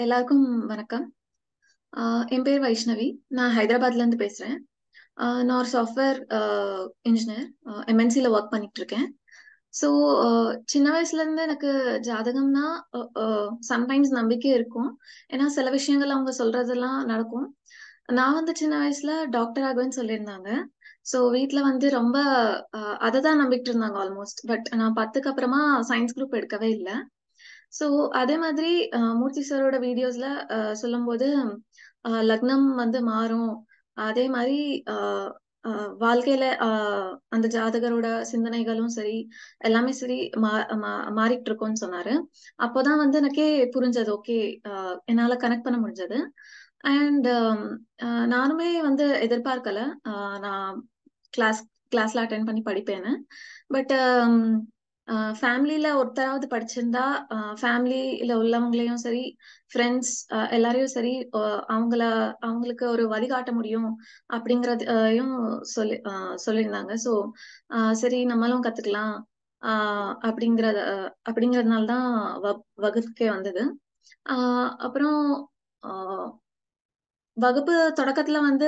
எல்லாருக்கும் வணக்கம். ஆ என் பேர் வைஷ்ணவி. நான் ஹைதராபாத்லேருந்து பேசுறேன். ஆ நான் ஒரு சாஃப்ட்வேர் அ இன்ஜினியர். அ எம்.என்.சில ஒர்க் பண்ணிட்டுருக்கேன். ஸோ அ சின்ன வயசுலேருந்து எனக்கு ஜாதகம்னா அ அ சம்டைம்ஸ் நம்பிக்கை இருக்கும். ஏன்னா சில விஷயங்கள் அவங்க சொல்றதெல்லாம் நடக்கும். நான் வந்து சின்ன வயசுல டாக்டர் ஆகுவேன்னு சொல்லியிருந்தாங்க. ஸோ வீட்ல வந்து ரொம்ப அ அத தான் நம்பிட்டு இருந்தாங்க ஆல்மோஸ்ட். பட் நான் 10க்கு அப்புறமா சயன்ஸ் குரூப் எடுக்கவே இல்ல. ஸோ அதே மாதிரி அ மூர்த்தி சாரோட வீடியோஸ்ல அ சொல்லும்போது, அ லக்னம் வந்து மாறும். அதே மாரி அ அ வாழ்க்கையில அ அந்த ஜாதகரோட சிந்தனைகளும் சரி, எல்லாமே சரி மா மா மாறிட்டு இருக்கும்னு சொன்னாரு. அப்போதான் வந்து எனக்கே புரிஞ்சது. ஓகே அ என்னால கனெக்ட் பண்ண முடிஞ்சது. அண்ட் அ நானுமே வந்து எதிர்பார்க்கல. அ நான் கிளாஸ் கிளாஸ்ல அட்டெண்ட் பண்ணி படிப்பேன்னு. பட் ம் அ ஃபேமிலில ஒருத்தராவது படிச்சிருந்தா, அ ஃபேமிலில உள்ளவங்களையும் சரி, ஃப்ரெண்ட்ஸ் அ எல்லாரையும் சரி, அ அவங்கள அவங்களுக்கு ஒரு வழிகாட்ட முடியும் அப்படிங்கிறது அ யும் சொல்லி அ சொல்லியிருந்தாங்க. ஸோ அ சரி நம்மளும் கத்துக்கலாம். அ அப்படிங்கிறத அ அப்படிங்கிறதுனால தான் வப் வகுப்புக்கே வந்தது. அ அப்புறம் அ வகுப்பு தொடக்கத்துல வந்து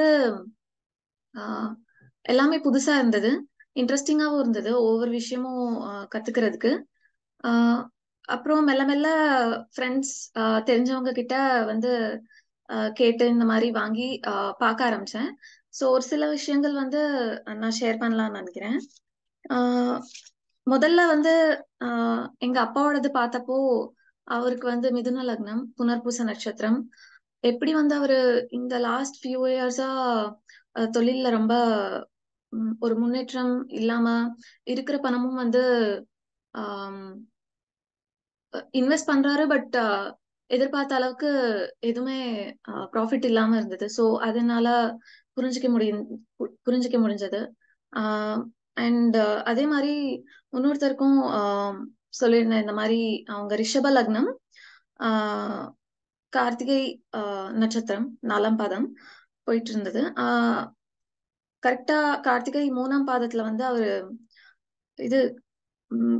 ஆ எல்லாமே புதுசா இருந்தது. இன்ட்ரஸ்டிங்காவும் இருந்தது. ஒவ்வொரு விஷயமும் அ கத்துக்கிறதுக்கு. ஆ அப்புறம் மெல்ல மெல்ல ஃப்ரெண்ட்ஸ் அ தெரிஞ்சவங்க கிட்ட வந்து அ கேட்டு இந்த மாரி வாங்கி அ பார்க்க ஆரம்பிச்சேன். ஸோ ஒரு சில விஷயங்கள் வந்து நான் ஷேர் பண்ணலாம்னு நெனைக்கிறேன். ஆ முதல்ல வந்து அ எங்க அப்பாவோடது பார்த்தப்போ, அவருக்கு வந்து மிதுன லக்னம், புனர்பூச நட்சத்திரம். எப்படி வந்து அவரு இந்த லாஸ்ட் ஃபியூ இயர்ஸா அ தொழில்ல ரொம்ப ம் ஒரு முன்னேற்றம் இல்லாம, இருக்கிற பணமும் வந்து ஆம் அ இன்வெஸ்ட் பண்றாரு. பட் அ எதிர்பார்த்த அளவுக்கு எதுவுமே அ ப்ராஃபிட் இல்லாம இருந்தது. ஸோ அதனால புரிஞ்சுக்க முடியும் பு புரிஞ்சுக்க முடிஞ்சது. ஆ அண்ட் அதே மாரி இன்னொருத்தருக்கும் அ சொல்லியிருந்தேன். இந்த மாரி அவங்க ரிஷப லக்னம். ஆ கார்த்திகை அ நட்சத்திரம் 4ஆம் பாதம் போயிட்டுருந்தது. ஆ கரெக்ட்டா கார்த்திகை 3ஆம் பாதத்துல வந்து அவரு இது ம்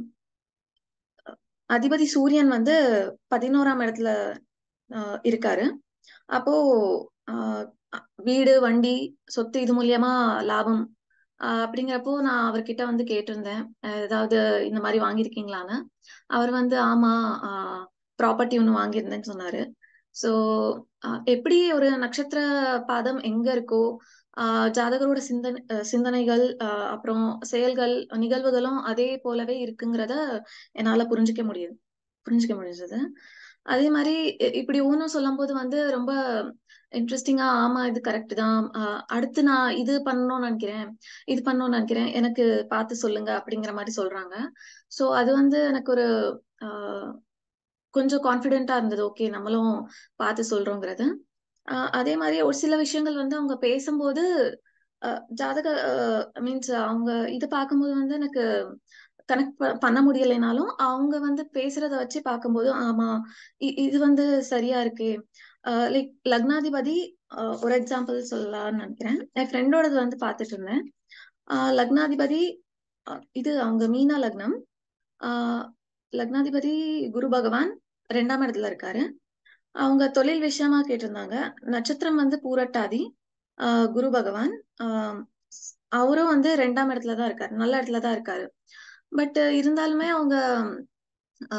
அதிபதி சூரியன் வந்து 11ஆம் இடத்துல அ இருக்காரு. அப்போ அ அ வீடு, வண்டி, சொத்து இது மூலியமா லாபம் அ அப்படிங்கிறப்போ நான் அவர்கிட்ட வந்து கேட்டிருந்தேன். அ ஏதாவது இந்த மாரி வாங்கியிருக்கீங்களான்னு. அவர் வந்து ஆமா அ ப்ராப்பர்ட்டி ஒண்ணு வாங்கியிருந்தேன்னு சொன்னாரு. ஸோ அ எப்படி ஒரு நட்சத்திர பாதம் எங்க இருக்கோ, அ ஜாதகரோட சிந்தன அ சிந்தனைகள், அ அப்புறம் செயல்கள், நிகழ்வுகளும் அதே போலவே இருக்குங்கிறத என்னால புரிஞ்சுக்க முடியுது புரிஞ்சுக்க முடிஞ்சது. அதே மாரி இ இப்படி ஊனம் சொல்லும்போது வந்து ரொம்ப இன்ட்ரஸ்டிங்கா ஆமா இது கரெக்ட் தான். அ அடுத்து நான் இது பண்ணணும்னு நெனைக்கிறேன். இது பண்ணணும்னு நெனைக்கிறேன். எனக்கு பார்த்து சொல்லுங்க அப்படிங்கிற மாரி சொல்றாங்க. ஸோ அது வந்து எனக்கு ஒரு அ கொஞ்சம் கான்ஃபிடென்ட்டா இருந்தது. ஓகே நம்மளும் பார்த்து சொல்றோங்கிறது. அ அதே மாரி ஒரு சில விஷயங்கள் வந்து அவங்க பேசும்போது, அ ஜாதக அ மீன்ஸ் அவங்க இது பார்க்கும்போது வந்து எனக்கு கனெக்ட் ப பண்ண முடியலைனாலும், அவங்க வந்து பேசுறத வச்சு பார்க்கும்போது, ஆமா இ இது வந்து சரியா இருக்கே. அ லைக் லக்னாதிபதி அ ஒரு எக்ஸாம்பிள் சொல்லலாம்னு நெனைக்கிறேன். என் ஃப்ரெண்டோடது வந்து பார்த்துட்டு இருந்தேன். அ லக்னாதிபதி அ இது அவங்க மீனா லக்னம். ஆ லக்னாதிபதி குரு பகவான் 2ஆம் இடத்துல இருக்காரு. அவங்க தொழில் விஷயமா கேட்டிருந்தாங்க. நட்சத்திரம் வந்து பூரட்டாதி. அ குரு பகவான். அ ஸ் அவரும் வந்து 2ஆம் இடத்துல தான் இருக்காரு. நல்ல இடத்துல தான் இருக்காரு. பட் இருந்தாலுமே அவங்க ஆ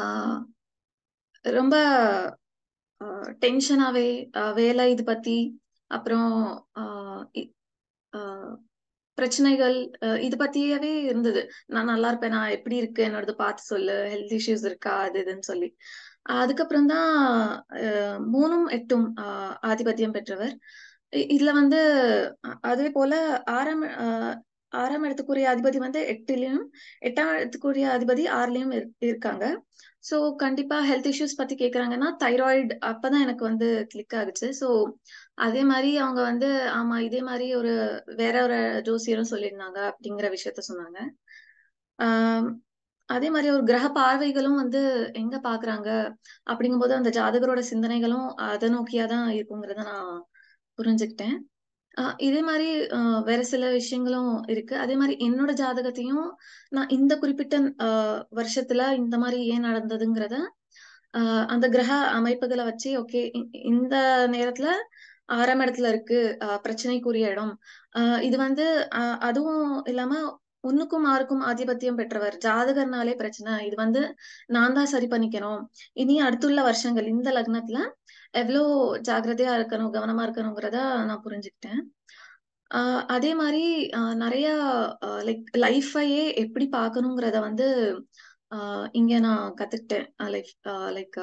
ரொம்ப அ டென்ஷனாவே அ வேலை இது பத்தி, அப்புறம் ஆ இ ஆ பிரச்சனைகள் அ இது பத்தியவே இருந்தது. நான் நல்லா இருப்பேனா? எப்படி இருக்கு? என்னோடது பார்த்து சொல்லு. ஹெல்த் இஷ்யூஸ் இருக்கா? அது இதுன்னு சொல்லி. அதுக்கப்புறம் தான் அ 3ம் 8ம் அ ஆதிபத்தியம் பெற்றவர். இ இதுல வந்து அ அதே போல 6ஆம் அ 6ஆம் இடத்துக்குரிய அதிபதி வந்து 8லயும், 8ஆம் இடத்துக்குரிய அதிபதி 6லயும் இரு இருக்காங்க. ஸோ கண்டிப்பா ஹெல்த் இஷ்யூஸ் பத்தி கேட்கறாங்கன்னா, தைராய்டு அப்பதான் எனக்கு வந்து கிளிக் ஆகுச்சு. ஸோ அதே மாரி அவங்க வந்து ஆமா இதே மாரி ஒரு வேற ஒரு ஜோசியரும் சொல்லியிருந்தாங்க அப்படிங்கிற விஷயத்த சொன்னாங்க. ஆம் அதே மாரி ஒரு கிரக பார்வைகளும் வந்து எங்க பார்க்குறாங்க அப்படிங்கும்போது, அந்த ஜாதகரோட சிந்தனைகளும் அத நோக்கியா தான் இருக்குங்கிறத நான் புரிஞ்சுக்கிட்டேன். அ இதே மாரி அ வேற சில விஷயங்களும் இருக்கு. அதே மாரி என்னோட ஜாதகத்தையும் நான் இந்த குறிப்பிட்ட அ வருஷத்துல இந்த மாரி ஏன் நடந்ததுங்கிறத ஆஹ் அந்த கிரக அமைப்புகளை வச்சு ஓகே இந்த நேரத்துல ஆறாம் இடத்துல இருக்கு ஆஹ் பிரச்சனைக்குரிய இடம் ஆஹ் இது வந்து ஆஹ் அதுவும் இல்லாம ஒண்ணுக்கும் ஆறுக்கும் ஆதிபத்தியம் பெற்றவர் ஜாதகர்னாலே பிரச்சனை இது வந்து நான் தான் சரி பண்ணிக்கணும் இனி அடுத்துள்ள வருஷங்கள் இந்த லக்னத்துல எவ்வளோ ஜாக்கிரதையா இருக்கணும் கவனமா இருக்கணுங்கிறத நான் புரிஞ்சுக்கிட்டேன் ஆஹ் அதே மாதிரி ஆஹ் நிறைய லைக் லைஃபையே எப்படி பார்க்கணுங்கிறத வந்து ஆஹ் இங்க நான் கத்துக்கிட்டேன் லைக் லைக்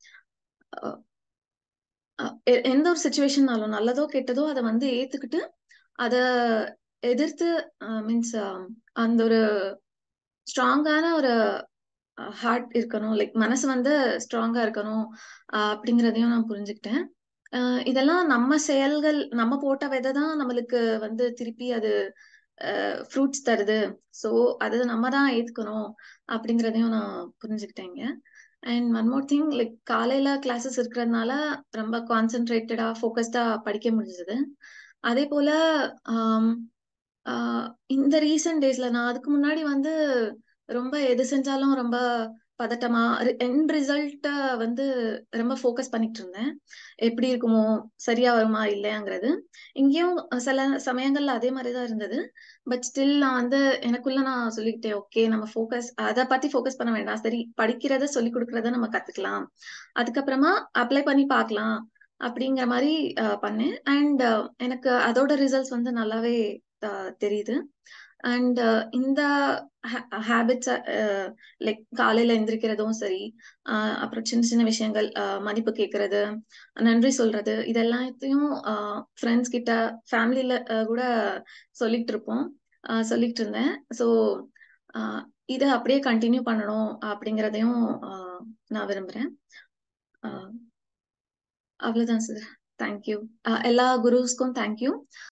எந்த ஒரு சுச்சுவேஷன்னாலும் நல்லதோ கெட்டதோ அதை வந்து ஏத்துக்கிட்டு அத எதிர்த்து மீன்ஸ் அந்த ஒரு ஸ்ட்ராங்கான ஒரு ஹார்ட் இருக்கணும் லைக் மனசு வந்து ஸ்ட்ராங்கா இருக்கணும் ஆஹ் அப்படிங்கிறதையும் நான் புரிஞ்சுக்கிட்டேன் ஆஹ் இதெல்லாம் நம்ம செயல்கள் நம்ம போட்ட விதை தான் நம்மளுக்கு வந்து திருப்பி அது ஃப்ரூட்ஸ் தருது ஸோ அது நம்ம தான் ஏத்துக்கணும் அப்படிங்கிறதையும் நான் புரிஞ்சுக்கிட்டேங்க and one more thing like காலையில கிளாஸஸ் இருக்கிறதுனால ரொம்ப கான்சென்ட்ரேட்டடா ஃபோக்கஸ்டா படிக்க முடிஞ்சது அதே போல ஆம், ஆஹ் இந்த ரீசெண்ட் டேஸ்ல நான் அதுக்கு முன்னாடி வந்து ரொம்ப எது செஞ்சாலும் ரொம்ப பதட்டமா எண்ட் ரிசல்ட்ட வந்து ரொம்ப ஃபோக்கஸ் பண்ணிட்டு இருந்தேன் எப்படி இருக்குமோ சரியா வருமா இல்லையாங்கிறது இங்கேயும் சில சமயங்கள்ல அதே மாதிரி தான் இருந்தது பட் ஸ்டில் நான் வந்து எனக்குள்ள நான் சொல்லிக்கிட்டேன் ஓகே நம்ம ஃபோக்கஸ் அதை பத்தி ஃபோக்கஸ் பண்ண வேண்டாம் சரி படிக்கிறத சொல்லி கொடுக்கறத நம்ம கத்துக்கலாம் அதுக்கப்புறமா அப்ளை பண்ணி பார்க்கலாம் அப்படிங்கிற மாதிரி அஹ், பண்ணேன் அண்ட் எனக்கு அதோட ரிசல்ட்ஸ் வந்து நல்லாவே அஹ், தெரியுது அண்ட் இந்த ஹேபிட்ஸ் லைக் காலையில எந்திரிக்கிறதும் சரி ஆஹ் அப்புறம் சின்ன சின்ன விஷயங்கள் ஆஹ் மன்னிப்பு கேட்கறது நன்றி சொல்றது இதெல்லாத்தையும் ஃப்ரெண்ட்ஸ் கிட்ட ஃபேமிலியில கூட சொல்லிட்டு இருப்போம் ஆஹ் சொல்லிட்டு இருந்தேன் ஸோ இதை அப்படியே கண்டினியூ பண்ணணும் அப்படிங்கிறதையும் ஆஹ் நான் விரும்புறேன் ஆஹ் அவ்வளவுதான் சார் தேங்க்யூ எல்லா குருஸ்க்கும் தேங்க்யூ